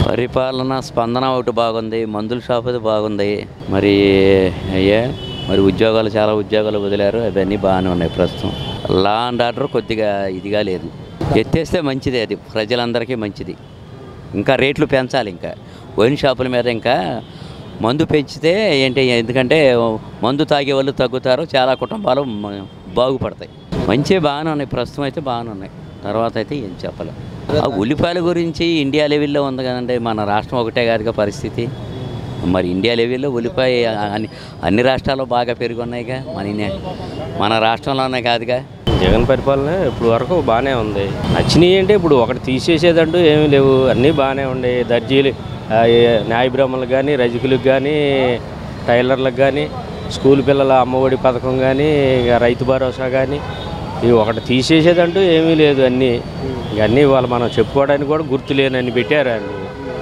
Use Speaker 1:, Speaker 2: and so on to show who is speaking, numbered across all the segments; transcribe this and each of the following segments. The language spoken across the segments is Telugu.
Speaker 1: పరిపాలన స్పందన ఒకటి బాగుంది మందుల షాప్ అది బాగుంది మరి అయ్యే మరి ఉద్యోగాలు చాలా ఉద్యోగాలు వదిలారు అవన్నీ బాగానే ఉన్నాయి ప్రస్తుతం లా అండ్ ఆర్డర్ కొద్దిగా ఇదిగా లేదు ఎత్తేస్తే మంచిది అది ప్రజలందరికీ మంచిది ఇంకా రేట్లు పెంచాలి ఇంకా వైన్ షాపుల మీద ఇంకా మందు పెంచితే ఏంటి ఎందుకంటే మందు తాగే వాళ్ళు తగ్గుతారు చాలా కుటుంబాలు మ- బాగుపడతాయి మంచి బాగానే ఉన్నాయి ప్రస్తుతం అయితే బాగానే ఉన్నాయి తర్వాత అయితే ఏం చెప్పలేం ఆ ఉల్లిపాయల గురించి ఇండియా లెవెల్లో ఉంది కదండి మన రాష్ట్రం ఒకటే కాదుగా పరిస్థితి మరి ఇండియా లెవెల్లో ఉల్లిపాయ అన్ని అన్ని రాష్ట్రాల్లో బాగా పెరిగి ఉన్నాయిగా మన ఇన్ని- మన రాష్ట్రంలోనే కాదుగా
Speaker 2: జగన్ పరిపాలన ఇప్పుడు వరకు బాగానే ఉంది నచ్చినాయి అంటే ఇప్పుడు ఒకటి తీసేసేదంటూ ఏమీ లేవు అన్నీ బాగానే ఉండే దర్జీలు ఆ, ఏ న్యాయ బ్రాహ్మణులకు కానీ రజకులకు కానీ టైలర్లకు కానీ స్కూల్ పిల్లల అమ్మఒడి పథకం కానీ ఇక రైతు భరోసా కానీ ఇవి ఒకటి తీసేసేదంటూ ఏమీ లేదు అన్నీ ఇవన్నీ వాళ్ళు మనం చెప్పుకోవడానికి కూడా గుర్తు లేనని పెట్టారు అండి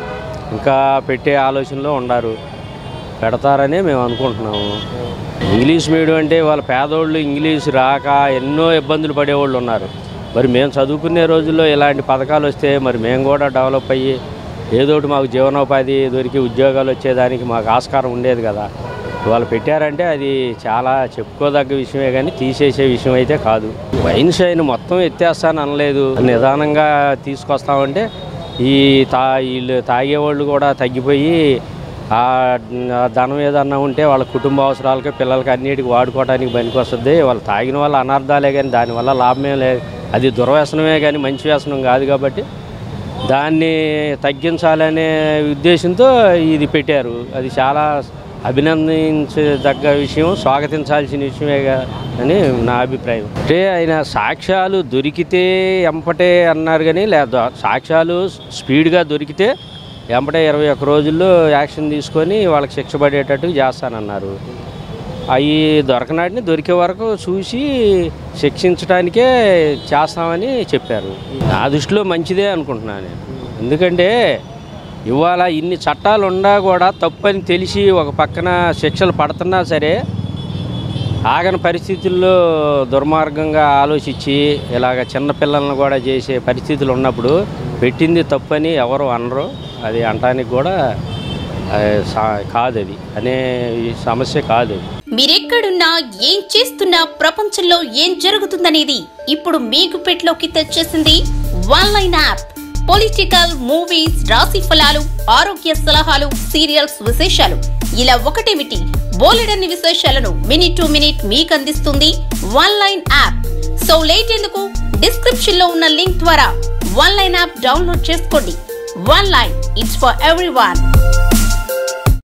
Speaker 2: ఇంకా పెట్టే ఆలోచనలో ఉన్నారు పెడతారని మేము అనుకుంటున్నాము ఇంగ్లీష్ మీడియం అంటే వాళ్ళ పేదోళ్ళు ఇంగ్లీష్ రాక ఎన్నో ఇబ్బందులు పడేవాళ్ళు ఉన్నారు మరి మేము చదువుకునే రోజుల్లో ఇలాంటి పథకాలు వస్తే మరి మేము కూడా డెవలప్ అయ్యి ఏదోటి మాకు జీవనోపాధి దొరికి ఉద్యోగాలు వచ్చేదానికి మాకు ఆస్కారం ఉండేది కదా వాళ్ళు పెట్టారంటే అది చాలా చెప్పుకోదగ్గ విషయమే కానీ తీసేసే విషయం అయితే కాదు వైన్ షైన్ మొత్తం ఎత్తేస్తాను అనలేదు నిదానంగా తీసుకొస్తామంటే ఈ తా వీళ్ళు తాగేవాళ్ళు కూడా తగ్గిపోయి ఆ ఆ ధనం ఏదన్నా ఉంటే వాళ్ళ కుటుంబ అవసరాలకి పిల్లలకి అన్నిటికి వాడుకోవడానికి పనికి వస్తుంది వాళ్ళు తాగిన వాళ్ళ అనర్థాలే కానీ దానివల్ల లాభమే లేదు అది దుర్వ్యసనమే కానీ మంచి వ్యసనం కాదు కాబట్టి దాన్ని తగ్గించాలనే ఉద్దేశంతో ఇది పెట్టారు అది చాలా అభినందించదగ్గ విషయం స్వాగతించాల్సిన విషయమేగా అని నా అభిప్రాయం అంటే ఆయన సాక్ష్యాలు దొరికితే ఎంపటే అన్నారు కానీ లేదా సాక్ష్యాలు స్పీడ్గా దొరికితే ఎంపటే ఇరవై ఒక్క రోజుల్లో యాక్షన్ తీసుకొని వాళ్ళకి శిక్ష పడేటట్టు చేస్తానన్నారు అవి దొరకనాటిని దొరికే వరకు చూసి శిక్షించడానికే చేస్తామని చెప్పారు నా దృష్టిలో మంచిదే అనుకుంటున్నాను నేను ఎందుకంటే ఇవాళ ఇన్ని చట్టాలు ఉన్నా కూడా తప్పని తెలిసి ఒక పక్కన శిక్షలు పడుతున్నా సరే ఆగని పరిస్థితుల్లో దుర్మార్గంగా ఆలోచించి ఇలాగ చిన్నపిల్లలను కూడా చేసే పరిస్థితులు ఉన్నప్పుడు పెట్టింది తప్పని ఎవరు అనరు అది అనటానికి కూడా ఆ, సా- కాదు అది అనే ఈ సమస్య కాదు అది
Speaker 3: మీరెక్కడున్నా ఏం చేస్తున్నా ప్రపంచంలో ఏం జరుగుతుందనేది ఇప్పుడు మీ గుప్పెట్లోకి తెచ్చేసింది one line app political movies రాశి ఫలాలు ఆరోగ్య సలహాలు సీరియల్స్ విశేషాలు ఇలా ఒకటేమిటి బోలెడన్ని విశేషాలను మినిట్ టు మినిట్ మీకు అందిస్తుంది one line app so late ఎందుకు డిస్క్రిప్షన్ లో ఉన్న లింక్ ద్వారా వన్ లైన్ యాప్ డౌన్లోడ్ చేసుకోండి one line it's for every